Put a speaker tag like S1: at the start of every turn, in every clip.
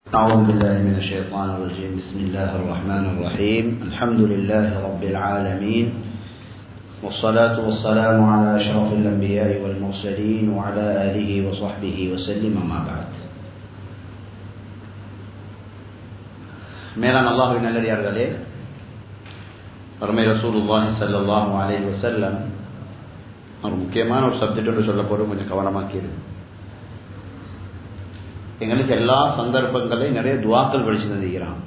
S1: أعوذ بالله من الشيطان الرجيم بسم الله الرحمن الرحيم الحمد لله رب العالمين والصلاة والسلام على أشرف الأنبياء والمرسلين وعلى آله وصحبه وسلم ما بعد மேலான அல்லாஹுவின் நல்லடியார்களே அருமை ரசூலுல்லாஹி ஸல்லல்லாஹு அலைஹி வஸல்லம் ஒரு முக்கியமான ஒரு சப்ஜெக்டோடு சொல்ல போகிறோம் கொஞ்சம் கவனமாக்கிடு எங்களுக்கு எல்லா சந்தர்ப்பங்களையும் நிறைய துவாக்கள் படிச்சு தந்திக்கிறான்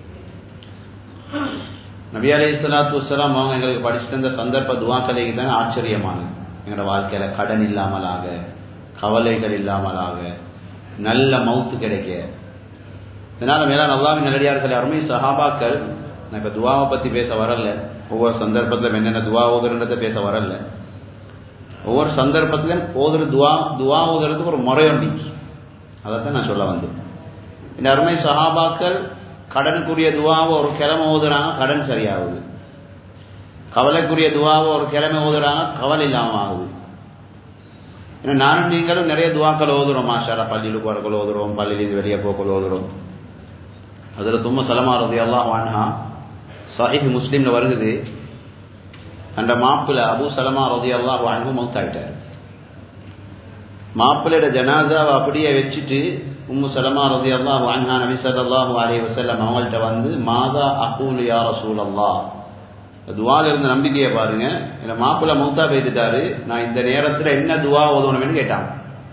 S1: நபி அலி இஸ்லாத்து வலாம் அவங்க எங்களுக்கு படிச்சு தந்த சந்தர்ப்ப துவாக்கலைக்கு தான் ஆச்சரியமானது எங்களோட வாழ்க்கையில கடன் இல்லாமலாக கவலைகள் இல்லாமலாக நல்ல மவுத்து கிடைக்க இதனால மேலான நல்லாவின் நல்லடியார்கள் அருமை சஹாபாக்கள் நான் இப்போ துவாவை பற்றி பேச வரல ஒவ்வொரு சந்தர்ப்பத்தில் என்னென்ன துவா ஓதுறன்றதை பேச வரல ஒவ்வொரு சந்தர்ப்பத்திலும் ஓதுற துவா துவா ஓதுறதுக்கு ஒரு முறை ஒன்றிக்கு அதைத்தான் நான் சொல்ல வந்தேன் இந்த அருமை சஹாபாக்கள் கடனுக்குரிய துவாவை ஒரு கிழமை ஓதுறாங்க கடன் சரியாகுது கவலைக்குரிய துவாவை ஒரு கிழமை ஓதுறாங்க கவலை இல்லாமல் ஆகுது ஏன்னா நானும் நீங்களும் நிறைய துவாக்கள் ஓதுறோம் மாஷாரா பள்ளியில் போறக்கள் ஓதுறோம் பள்ளியிலேருந்து வெளியே போக்கள் ஓதுறோம் அதில் தும்ம சலமா ரதி எல்லாம் வான்ஹா சஹிஹ் முஸ்லீமில் வருகுது அந்த மாப்பிள்ள அபு சலமா ரதி எல்லாம் வான்ஹும் மவுத்தாயிட்டார் மாப்பிள்ளையோட ஜனாதாவை அப்படியே வச்சுட்டு உம்மு சலமா ரதி அல்லாஹ் வான்ஹா நபி சல்லாஹூ அலி வசல்லம் அவங்கள்ட்ட வந்து மாதா அகூல் யா ரசூல் அல்லா துவால இருந்த நம்பிக்கையை பாருங்க என்ன மாப்பிள்ள மௌத்தா பெய்துட்டாரு நான் இந்த நேரத்தில் என்ன துவா ஓதணும்னு கேட்டாங்க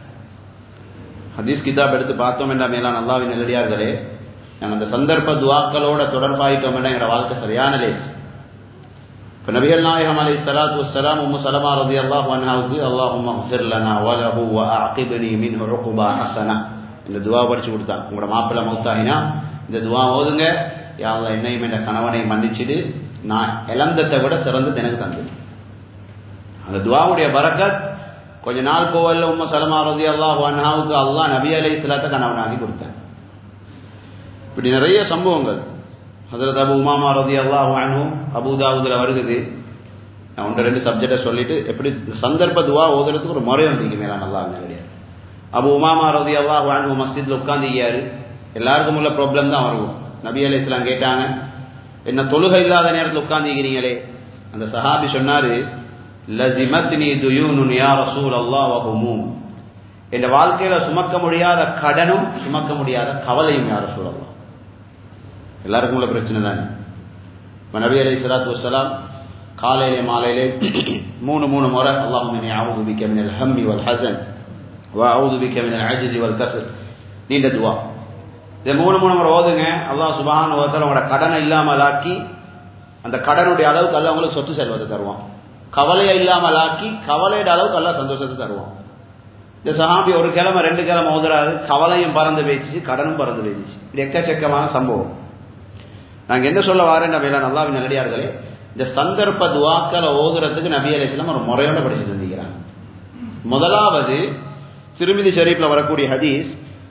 S1: ஹதீஸ் கிதாப் எடுத்து பார்த்தோம் என்றா மேலான அல்லாவின் நெல்லடியார்களே நாங்கள் அந்த சந்தர்ப்ப துவாக்களோட தொடர்பாயிட்டோம் என்ற எங்களோட வாழ்க்கை சரியான லேஸ் இப்போ நபிகள் நாயகம் அலை சலாத்து வலாம் உம்மு சலமா ரதி அல்லாஹ் அன்ஹாவுக்கு அல்லாஹும் அஃபிர்லனா வலஹு வ அகிபனி மின் ருகுபா ஹசனா இந்த துவா படிச்சு கொடுத்தான் உங்களோட மாப்பிள்ளை மௌத்தாகினா இந்த துவா ஓதுங்க யாவில் என்னையும் என்ற கணவனை மன்னிச்சுட்டு நான் இழந்தத்தை விட சிறந்தது எனக்கு தந்தது அந்த துவாவுடைய பரக்கத் கொஞ்ச நாள் போவல்ல உம்ம சலமா ரதி அல்லாஹ் அன்ஹாவுக்கு அல்லாஹ் நபி அலை இஸ்லாத்தை கணவனாகி கொடுத்தேன் இப்படி நிறைய சம்பவங்கள் ஹசரத் அபு உமாமா ரதி அல்லாஹ் அனும் அபுதாவுதில் வருகுது நான் ஒன்று ரெண்டு சப்ஜெக்டை சொல்லிட்டு எப்படி சந்தர்ப்ப துவா ஓதுறதுக்கு ஒரு முறை வந்தீங்க மேலாம் நல்லா கிடையாது அபு உமாமா ரதி அல்லாஹ் அனு மஸ்ஜிதில் உட்காந்துக்கியாரு எல்லாருக்கும் உள்ள ப்ராப்ளம் தான் வருவோம் நபி அலி இஸ்லாம் கேட்டாங்க என்ன தொழுகை இல்லாத நேரத்தில் உட்காந்துக்கிறீங்களே அந்த சஹாபி சொன்னாரு லசிமத்னி துயூனுன் யா ரசூல் அல்லாஹ் வஹுமூம் என் வாழ்க்கையில சுமக்க முடியாத கடனும் சுமக்க முடியாத கவலையும் யார சொல்லலாம் எல்லாருக்கும் உள்ள பிரச்சனை தானே இப்போ நபி அலி சலாத்து வலாம் காலையிலே மாலையிலே மூணு மூணு முறை அல்லாஹுமினி அவுது பிக்க மினல் ஹம்மி வல் ஹசன் வா அவுது பிக்க மினல் அஜிஜி வல் கசர் நீண்ட துவா இதை மூணு மூணு முறை ஓதுங்க அல்லாஹ் சுபான் ஒருத்தர் உங்களோட கடனை இல்லாமல் ஆக்கி அந்த கடனுடைய அளவுக்கு அல்ல உங்களுக்கு சொத்து செல்வத்தை தருவான் கவலையை இல்லாமல் ஆக்கி கவலையோட அளவுக்கு எல்லாம் சந்தோஷத்தை தருவான் இந்த சஹாபி ஒரு கிழமை ரெண்டு கிழமை ஓதுறாரு கவலையும் பறந்து போயிடுச்சு கடனும் பறந்து போயிடுச்சு இது எக்கச்சக்கமான சம்பவம் நாங்கள் என்ன சொல்ல வாரேன் நபியில நல்லாவின் நல்லடியார்களே இந்த சந்தர்ப்ப துவாக்களை ஓதுறதுக்கு நபி அலிஸ்லாம் ஒரு முறையோட படிச்சு தந்திக்கிறாங்க முதலாவது திருமிதி ஷரீஃப்ல வரக்கூடிய ஹதீஸ்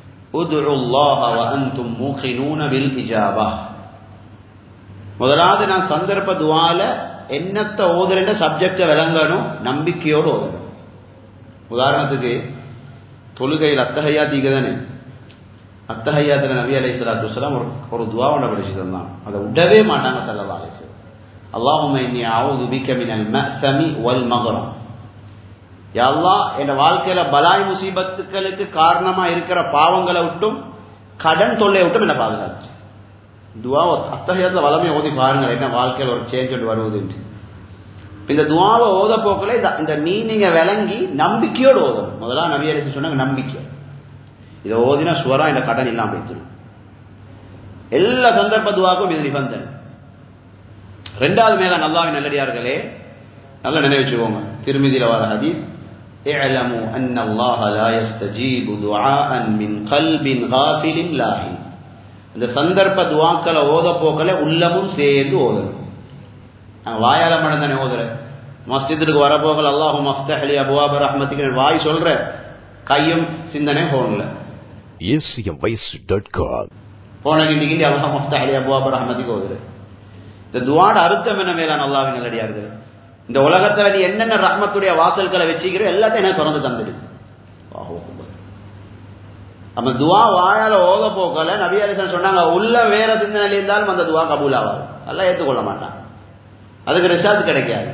S1: முதலாவது நான் சந்தர்ப்ப துவால என்னத்தை ஓதுறேன் சப்ஜெக்டை விளங்கணும் நம்பிக்கையோடு ஓதணும் உதாரணத்துக்கு தொழுகையில் அத்தகையாத்திக்கு தானே அத்தகையாத்தில் நபி அலை சலாத்து வலாம் ஒரு ஒரு துவா ஒன்றை படிச்சு தந்தான் அதை விடவே மாட்டாங்க சல்லா அலிஸ் அல்லாஹும் ஆவுது பிகமினல் மஹ்சமி வல் மகரம் யாழ்லா என் வாழ்க்கையில பலாய் முசீபத்துக்களுக்கு காரணமா இருக்கிற பாவங்களை விட்டும் கடன் தொல்லையை விட்டும் என்ன பாதுகாத்து துவா அத்தகையத்தில் வளமையை ஓதி பாருங்கள் என்ன வாழ்க்கையில் ஒரு சேஞ்ச் ஒன்று வருவதுன்ட்டு இந்த துவாவை ஓத போக்கில் இந்த மீனிங்கை விளங்கி நம்பிக்கையோடு ஓதணும் முதல்ல நபி அலிசு சொன்னாங்க நம்பிக்கை இதை ஓதினா சுவரா இந்த கடன் இல்லாமல் போயிடும் எல்லா சந்தர்ப்ப துவாக்கும் இது நிபந்தனை ரெண்டாவது மேல நல்லாவின் நல்லடியார்களே நல்லா நினைவச்சுக்கோங்க திருமதியில் வர ஹதீஸ் اعلموا أن الله لا يستجيب دعاء من قلب غافل لاهي இந்த சந்தர்ப்ப துவாக்களை ஓத போக்கல உள்ளமும் சேர்ந்து ஓதணும் நாங்கள் வாயால மட்டும் தானே ஓதுறேன் மஸ்ஜிதுக்கு வரப்போகல அல்லாஹும் மஃப்தஹலி அபுவாப ரஹ்மத்துக்கு வாய் சொல்ற கையும் சிந்தனை போன்ல போன கிண்டி கிண்டி அல்லாஹ் மஃப்தஹலி அபுவாப ரஹ்மத்துக்கு ஓதுறேன் இந்த துவாட அர்த்தம் என்ன மேலான அல்லாவின் நல்லடியார்கள் இந்த உலகத்துல நீ என்னென்ன ரஹ்மத்துடைய வாசல்களை வச்சுக்கிறோ எல்லாத்தையும் எனக்கு திறந்து தந்துடு நம்ம துவா வாயால ஓத போக்கல நபி அலிசன் சொன்னாங்க உள்ள வேற சிந்தனையில் இருந்தாலும் அந்த துவா கபூல் ஆகாது அதெல்லாம் ஏற்றுக்கொள்ள மாட்டான் அதுக்கு ரிசார்ட் கிடைக்காது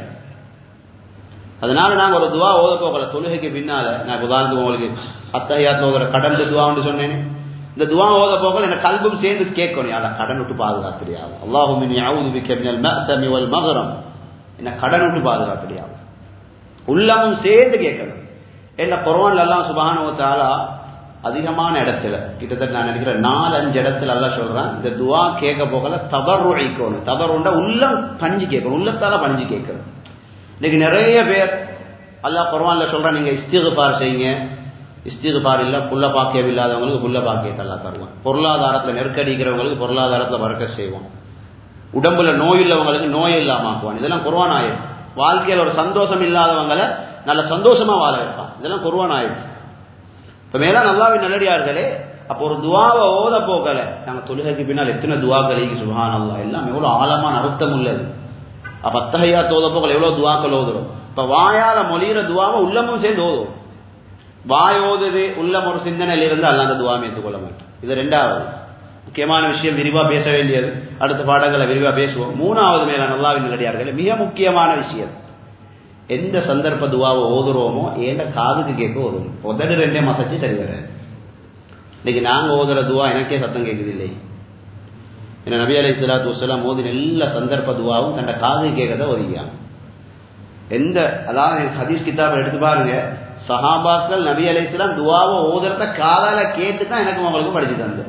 S1: அதனால நாங்கள் ஒரு துவா ஓத போகல தொழுகைக்கு பின்னால நான் உதாரணத்துக்கு உங்களுக்கு அத்தகையாத்துல ஓதுற கடல் துவான்னு சொன்னேனே இந்த துவா ஓத போகல எனக்கு கல்பும் சேர்ந்து கேட்கணும் யாரா கடன் விட்டு பாதுகாத்துறியாகும் அல்லாஹுமின் யாவுது பிக்கமினல் மஅதமி வல் மகரம் என்ன கடன் விட்டு பாதுகாத்துறியாகும் உள்ளமும் சேர்ந்து கேட்கணும் என்ன குர்ஆன்ல எல்லாம் சுபஹானஹு வ தஆலா அதிகமான இடத்துல கிட்டத்தட்ட நான் நினைக்கிறேன் நாலு அஞ்சு இடத்துல எல்லாம் சொல்றேன் இந்த துவா கேட்க போகல தவறு அழிக்கணும் தவறுண்டா உள்ளம் பஞ்சு கேட்கணும் உள்ளத்தால பஞ்சு கேட்கணும் இன்னைக்கு நிறைய பேர் அல்லாஹ் குர்ஆன்ல சொல்றான் நீங்க இஸ்திகுபார் செய்யுங்க இஸ்திகுபார் இல்ல புள்ள பாக்கியம் இல்லாதவங்களுக்கு புள்ள பாக்கியத்தை எல்லாம் தருவான் பொருளாதாரத்துல நெருக்கடிக்கிறவங்களுக்கு பொருளாதாரத்துல வரக்க செய்வோம் உடம்புல நோய் உள்ளவங்களுக்கு நோய் இல்லாம ஆக்குவான் இதெல்லாம் குர்ஆன் ஆயத்து வாழ்க்கையில ஒரு சந்தோஷம் இல்லாதவங்களை நல்ல சந்தோஷமா வாழ வைப்பான் இதெல்லாம் குர்ஆன் ஆயத்து இப்ப மேல நல்லாவே நல்லடியார்களே அப்போ ஒரு துவாவை ஓத போகல நாங்க தொழுகைக்கு பின்னால் எத்தனை துவாக்கள் சுபஹான் அல்லா எல்லாம் எவ்வளவு ஆழமான அர்த்தம் உள்ளது அப்ப அத்தகையா தோத போகல எவ்வளவு துவாக்கள் ஓதுறோம் இப்ப வாயால மொழியிற துவாவை உள்ளமும் சேர்ந்து ஓதும் வாய் ஓதுது உள்ளம் ஒரு சிந்தனையில இருந்து அல்ல அந்த துவாமை ஏற்றுக்கொள்ள மாட்டோம் இது ரெண்டாவது முக்கியமான விஷயம் விரிவா பேச வேண்டியது அடுத்த பாடங்களை விரிவா பேசுவோம் மூணாவது மேல நல்லாவின் நல்லடியார்கள் மிக முக்கியமான விஷயம் எந்த சந்தர்ப்ப துவாவை ஓதுறோமோ ஏண்ட காதுக்கு கேட்க ஓதும் உதடு ரெண்டே மசச்சு சரி வராது இன்னைக்கு நாங்க ஓதுற துவா எனக்கே சத்தம் கேட்குது இல்லை என்ன நபி அலை சலாத்து வலாம் மோதின எல்லா சந்தர்ப்ப துவாவும் தன்னை காது கேட்கத ஒதுக்கியான் எந்த அதாவது ஹதீஸ் கிதாப் எடுத்து பாருங்க சஹாபாக்கள் நபி அலை சலாம் துவாவை ஓதுறத காதால கேட்டு தான் எனக்கு உங்களுக்கு படிச்சு தந்து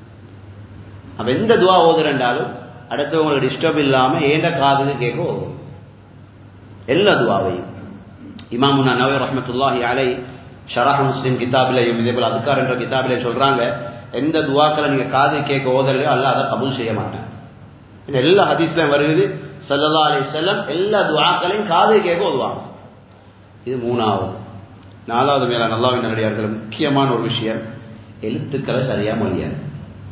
S1: அப்ப எந்த துவா ஓதுறண்டாலும் அடுத்தவங்களுக்கு டிஸ்டர்ப் இல்லாம ஏண்ட காதுக்கு கேட்க ஓதும் எல்லா துவாவையும் இமாமுனா நவி ரஹமத்துல்லாஹி அலை ஷராஹ் முஸ்லிம் கிதாபிலையும் இதே போல அதுக்கார் என்ற கிதாபிலையும் சொல்றாங்க எந்த துவாக்களை நீங்க காது கேட்க ஓதலையோ அல்ல அதை கபூல் செய்ய மாட்டேன் எல்லா ஹதீஸ்லயும் வருகிறது சல்லல்லா அலி செல்லம் எல்லா துவாக்களையும் காது கேட்க ஓதுவாங்க இது மூணாவது நாலாவது மேல நல்லாவின் நல்லடியார்கள் முக்கியமான ஒரு விஷயம் எழுத்துக்களை சரியா மொழியாது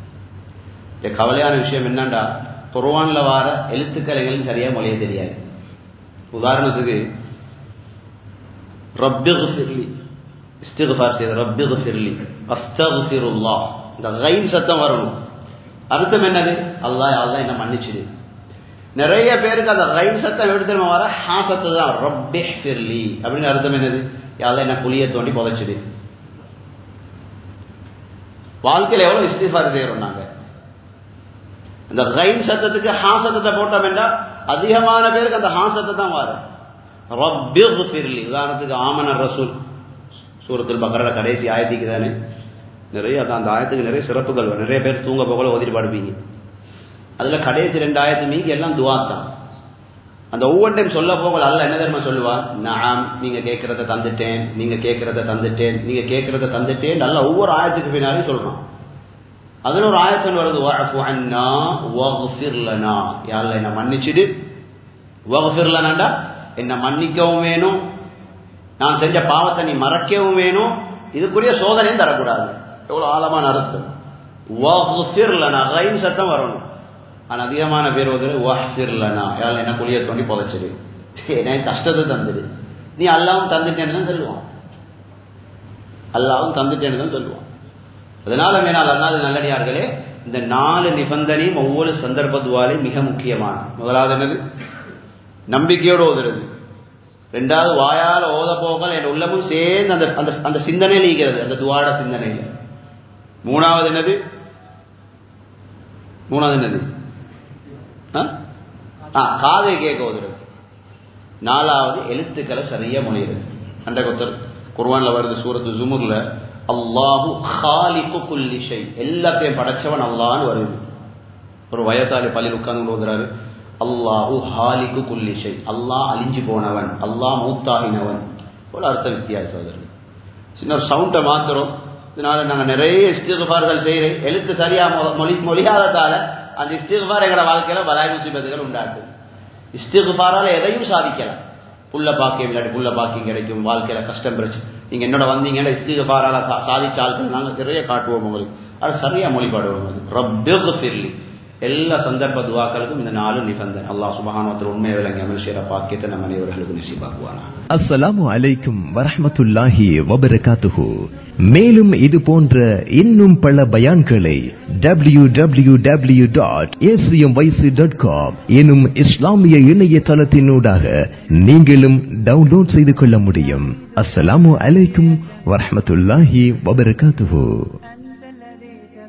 S1: கவலையான விஷயம் என்னண்டா குர்வான்ல வார எழுத்துக்களை எங்களுக்கு சரியா மொழிய தெரியாது உதாரணத்துக்கு ரப்பிகுஃபிர்லி இஸ்திகுஃபார் செய்த ரப்பிகுஃபிர்லி அஸ்தகுஃபிருல்லாஹ் இந்த கைன் சத்தம் வரணும் அர்த்தம் என்னது அல்லாஹ் அல்லாஹ் என்ன மன்னிச்சிடு நிறைய பேருக்கு அந்த ரைன் சத்தம் எப்படி தெரியுமா வர ஹா சத்து தான் ரப்பே ஃபிர்லி அப்படின்னு அர்த்தம் என்னது யாரெல்லாம் என்ன புளிய தோண்டி புதைச்சிடு வாழ்க்கையில் எவ்வளவு இஸ்திஃபார் செய்யறோம் நாங்க இந்த ரைன் சத்தத்துக்கு ஹா சத்தத்தை போட்டோம் என்றால் அதிகமான பேருக்கு அந்த ஹா சத்தை தான் வரும் ரப்பிகு ஃபிர்லி உதாரணத்துக்கு ஆமனர் ரசூல் சூரத்தில் பக்கரோட கடைசி ஆயத்திக்கு தானே நிறைய அந்த ஆயத்துக்கு நிறைய சிறப்புகள் வரும் நிறைய பேர் தூங்க போகல ஓதிட்டு படுப்பீங்க அதுல கடைசி ரெண்டு ஆயத்து மீதி எல்லாம் துவா தான் அந்த ஒவ்வொரு டைம் சொல்ல போகல அல்ல என்ன தெரியுமா சொல்லுவா நான் நீங்க கேட்கறத தந்துட்டேன் நீங்க கேட்கறத தந்துட்டேன் நீங்க கேட்கறத தந்துட்டேன் நல்லா ஒவ்வொரு ஆயத்துக்கு பின்னாலும் சொல்றான் அதுல ஒரு ஆயத்தன் வருது வஅஃபு அன்னா வஃபிர் லனா யா அல்லாஹ் என்ன மன்னிச்சிடு வஃபிர் லனாண்டா என்ன மன்னிக்கவும் வேணும் நான் செஞ்ச பாவத்தை நீ மறக்கவும் வேணும் இதுக்குரிய சோதனையும் தரக்கூடாது எவ்வளவு ஆழமான அர்த்தம் வஃபிர் லனா ரைன் சத்தம் வரணும் ஆனா அதிகமான பேர் வந்து வஃபிர் லனா யா அல்லாஹ் என்ன குளிய தோண்டி புதைச்சிடு எனக்கு கஷ்டத்தை தந்துடு நீ அல்லாவும் தந்துட்டேன்னு தான் சொல்லுவான் அல்லாவும் தந்துட்டேன்னு தான் சொல்லுவான் அதனால மேனால் அல்லாத நல்லடியார்களே இந்த நாலு நிபந்தனையும் ஒவ்வொரு சந்தர்ப்பத்துவாலே மிக முக்கியமான முதலாவது என்னது நம்பிக்கையோடு ஓதுறது ரெண்டாவது வாயால் ஓத போகல் என் உள்ளமும் சேர்ந்து அந்த அந்த அந்த சிந்தனையில் ஈகிறது அந்த துவாட சிந்தனையில் மூணாவது என்னது மூணாவது என்னது ஆ காதை கேட்க ஓதுறது நாலாவது எழுத்துக்களை சரியா மொழிகிறது அண்ட கொத்தர் குர்வான்ல வருது சூரத்து ஜுமுர்ல அல்லாஹு ஹாலிக்கு குல்லி ஷை எல்லாத்தையும் படைச்சவன் அல்லான்னு வருது ஒரு வயசாலி பள்ளியில் உட்கார்ந்து ஓதுறாரு அல்லாஹு ஹாலிக்கு குல்லி ஷை அல்லாஹ் அழிஞ்சு போனவன் அல்லாஹ் மூத்தாகினவன் போல அர்த்த வித்தியாசம் அதற்கு சின்ன ஒரு சவுண்டை மாத்துறோம் இதனால நாங்கள் நிறைய இஸ்திகுபார்கள் செய்கிறேன் எழுத்து சரியா மொழி மொழியாததால அந்த இஸ்திகுபார் எங்களோட வாழ்க்கையில பலாய் முசிபத்துகள் உண்டாக்குது இஸ்திகுபாரால எதையும் சாதிக்கலாம் புள்ள பாக்கியம் இல்லாட்டி புள்ள பாக்கியம் கிடைக்கும் வாழ்க்கையில கஷ்டம் பிரச்சனை நீங்க என்னோட வந்தீங்கன்னா இஸ்திகுபாரால சாதிச்ச ஆட்கள் நாங்கள் நிறைய காட்டுவோம் உங்களுக்கு அது சரியா மொழிபாடுவோம் அது ரப்பிகு ஃபிர்லி எல்லா சந்தர்ப்ப துவாக்களுக்கும் இந்த நாலு நிபந்தனை அல்லாஹ் சுபஹானத்தில் உண்மை விளங்கி அமல் செய்கிற பாக்கியத்தை நம்ம அனைவர்களுக்கும் நிச்சயமாக்குவானா
S2: அஸ்ஸலாமு அலைக்கும் வரஹ்மத்துல்லாஹி வபரகாத்துஹு மேலும் இது போன்ற இன்னும் பல பயான்களை W W W dot dot com எனும் இஸ்லாமிய இணையதளத்தினூடாக நீங்களும் டவுன்லோட் செய்து கொள்ள முடியும் அஸ்ஸலாமு அலைக்கும் வரஹ்மத்துல்லாஹி வபரகாத்துஹு